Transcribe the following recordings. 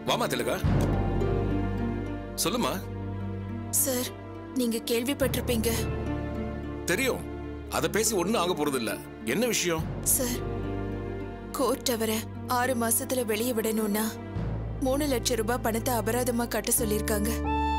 வாமா திலகா சொல்லுமா சார் நீங்க கேள்விப்பட்டிருப்பீங்க தெரியும் அதை பேசி ஒண்ணும் ஆக போறது இல்ல என்ன விஷயம் சார் கோர்ட் அவரை ஆறு மாசத்துல வெளியே விடணும்னா மூணு லட்சம் ரூபாய் பணத்தை அபராதமா கட்ட சொல்லிருக்காங்க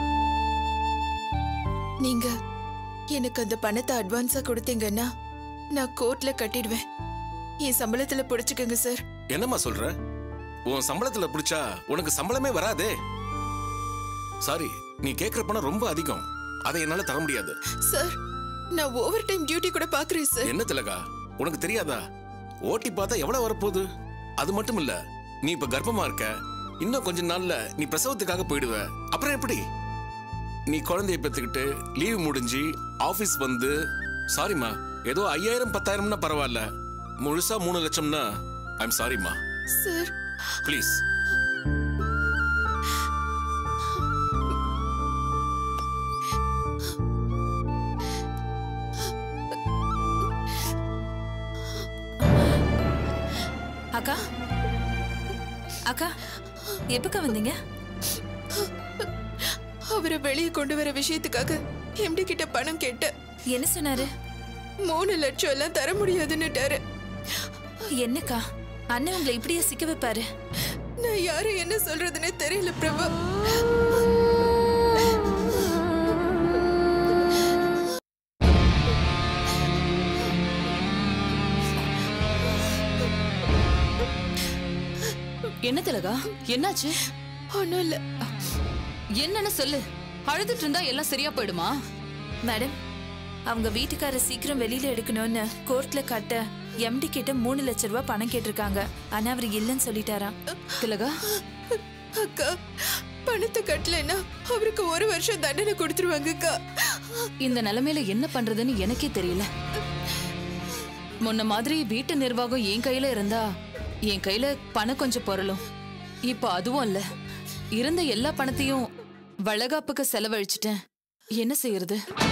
நீங்க எனக்கு அந்த பணத்தை அட்வான்ஸா கொடுத்தீங்கன்னா நான் கோர்ட்ல கட்டிடுவேன் என் சம்பளத்துல புடிச்சுக்கோங்க சார் என்னம்மா சொல்ற உன் சம்பளத்துல பிடிச்சா உனக்கு சம்பளமே வராதே சாரி நீ கேக்குற பணம் ரொம்ப அதிகம் அதை என்னால தர முடியாது சார் நான் ஓவர் டைம் டியூட்டி கூட பாக்குறேன் சார் என்ன திலகா உனக்கு தெரியாதா ஓட்டி பார்த்தா எவ்வளவு வரப்போகுது அது மட்டும் இல்ல நீ இப்ப கர்ப்பமா இருக்க இன்னும் கொஞ்ச நாள்ல நீ பிரசவத்துக்காக போயிடுவ அப்புறம் எப்படி நீ குழந்தைய பெத்துக்கிட்டு லீவ் முடிஞ்சு ஆபீஸ் வந்து சாரிம்மா ஏதோ ஐயாயிரம் பத்தாயிரம்னா பரவாயில்ல முழுசா மூணு லட்சம்னா ஐம் சாரிம்மா சார் ப்ளீஸ் அக்கா அக்கா எப்பக்கா வந்தீங்க அவரை வெளியே கொண்டு வர விஷயத்துக்காக எம்டி கிட்ட பணம் கேட்டேன் என்ன சொன்னாரு மூணு லட்சம் எல்லாம் தர முடியாதுன்னுட்டாரு என்னக்கா அண்ணன் உங்களை இப்படியே சிக்க வைப்பாரு நான் யாரு என்ன சொல்றதுன்னே தெரியல பிரபா என்ன திலகா என்னாச்சு ஒன்றும் இல்ல என்னன்னு சொல்லு அழுதுட்டு இருந்தா எல்லாம் சரியா போயிடுமா மேடம் அவங்க வீட்டுக்கார சீக்கிரம் வெளியில எடுக்கணும்னு கோர்ட்ல கட்ட எம்டி கிட்ட மூணு லட்ச ரூபாய் பணம் கேட்டிருக்காங்க ஆனா அவர் இல்லைன்னு சொல்லிட்டாராம் திலகா அக்கா பணத்தை கட்டலைன்னா அவருக்கு ஒரு வருஷம் தண்டனை கொடுத்துருவாங்க அக்கா இந்த நிலைமையில என்ன பண்றதுன்னு எனக்கே தெரியல முன்ன மாதிரி வீட்டு நிர்வாகம் என் கையில இருந்தா என் கையில பணம் கொஞ்சம் பொருளும் இப்ப அதுவும் இல்ல இருந்த எல்லா பணத்தையும் வளகாப்புக்கு செலவழிச்சிட்டேன் என்ன செய்யறது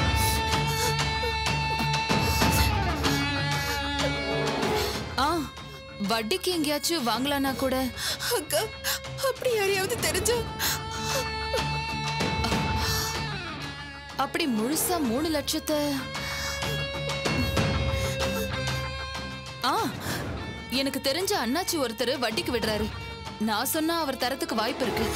ஆ வட்டிக்கு எங்கேயாச்சும் வாங்கலான்னா கூட அக்கா அப்படி யாரையாவது தெரிஞ்சா அப்படி முழுசா மூணு லட்சத்தை ஆ எனக்கு தெரிஞ்ச அண்ணாச்சி ஒருத்தர் வட்டிக்கு விடுறாரு நான் சொன்னா அவர் தரத்துக்கு வாய்ப்பு இருக்கு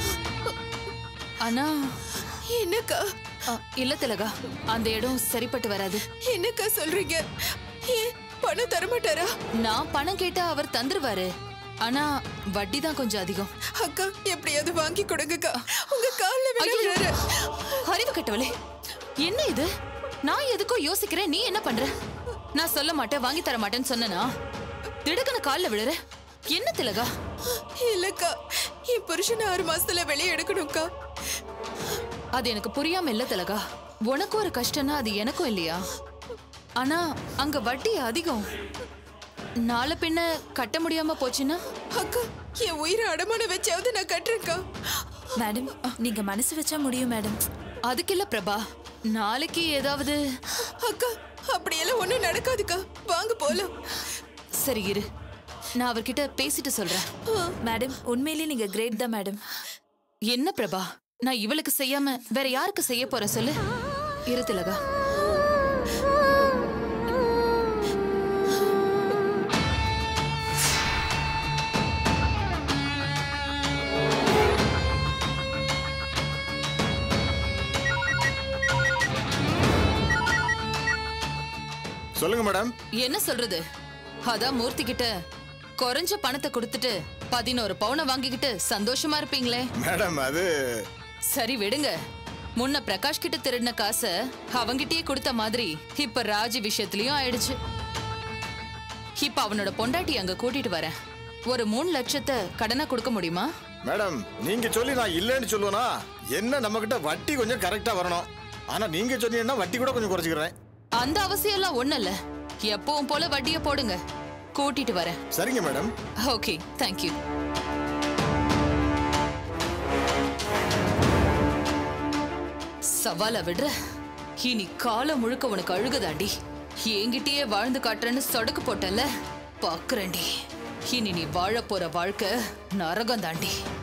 ஆனா என்னக்கா ஆ, இல்ல திலகா அந்த இடம் சரிப்பட்டு வராது என்னக்கா சொல்றீங்க ஏன் பணம் தரமாட்டாரா நான் பணம் கேட்டா அவர் தந்துருவாரு ஆனா வட்டி தான் கொஞ்சம் அதிகம் அக்கா எப்படியாவது வாங்கி கொடுங்கக்கா உங்க கால்ல விழுறாரு அறிவு கட்டவளே என்ன இது நான் எதுக்கோ யோசிக்கிறேன் நீ என்ன பண்ற நான் சொல்ல மாட்டேன் வாங்கி தர மாட்டேன்னு சொன்னனா திடுக்கன கால்ல விழுற என்ன திலகா இல்லக்கா என் புருஷனை ஆறு மாசத்துல வெளியே எடுக்கணும்க்கா அது எனக்கு புரியாம இல்ல திலகா உனக்கு ஒரு கஷ்டம்னா அது எனக்கும் இல்லையா ஆனா அங்க வட்டி அதிகம் நாளை பின்ன கட்ட முடியாம போச்சுன்னா அக்கா என் உயிரை அடமான வச்சாவது நான் கட்டுறேன்க்கா மேடம் நீங்க மனசு வச்சா முடியும் மேடம் அதுக்கு இல்ல பிரபா நாளைக்கு ஏதாவது அக்கா அப்படியெல்லாம் ஒண்ணும் நடக்காதுக்கா வாங்க போலாம் சரி இரு நான் அவர்கிட்ட பேசிட்டு சொல்றேன் மேடம் உண்மையிலேயே நீங்க கிரேட் தான் மேடம் என்ன பிரபா நான் இவளுக்கு செய்யாம வேற யாருக்கு செய்ய போறேன் சொல்லு இரு திலகா சொல்லுங்க மேடம் என்ன சொல்றது அதான் மூர்த்தி கிட்ட குறைஞ்ச பணத்தை கொடுத்துட்டு பதினோரு பவுனை வாங்கிக்கிட்டு சந்தோஷமா இருப்பீங்களே மேடம் அது சரி விடுங்க முன்ன பிரகாஷ் கிட்ட திருடின காசை அவங்கிட்டயே கொடுத்த மாதிரி இப்ப ராஜி விஷயத்திலயும் ஆயிடுச்சு இப்ப அவனோட பொண்டாட்டி அங்க கூட்டிட்டு வரேன் ஒரு மூணு லட்சத்தை கடனா கொடுக்க முடியுமா மேடம் நீங்க சொல்லி நான் இல்லைன்னு சொல்லுவேனா என்ன நம்ம கிட்ட வட்டி கொஞ்சம் கரெக்டா வரணும் ஆனா நீங்க சொன்னீங்கன்னா வட்டி கூட கொஞ்சம் குறைச்சிக்கிறேன் அந்த அவசியம் எல்லாம் ஒண்ணு இல்ல எப்பவும் போல வட்டிய போடுங்க கூட்டிட்டு வரேன் சரிங்க மேடம் ஓகே தேங்க்யூ சவால விடுற இனி காலம் முழுக்க உனக்கு அழுகுதாண்டி என்கிட்டயே வாழ்ந்து காட்டுறேன்னு சொடக்கு போட்டல பாக்குறேன்டி இனி நீ வாழ போற வாழ்க்கை நரகம் தாண்டி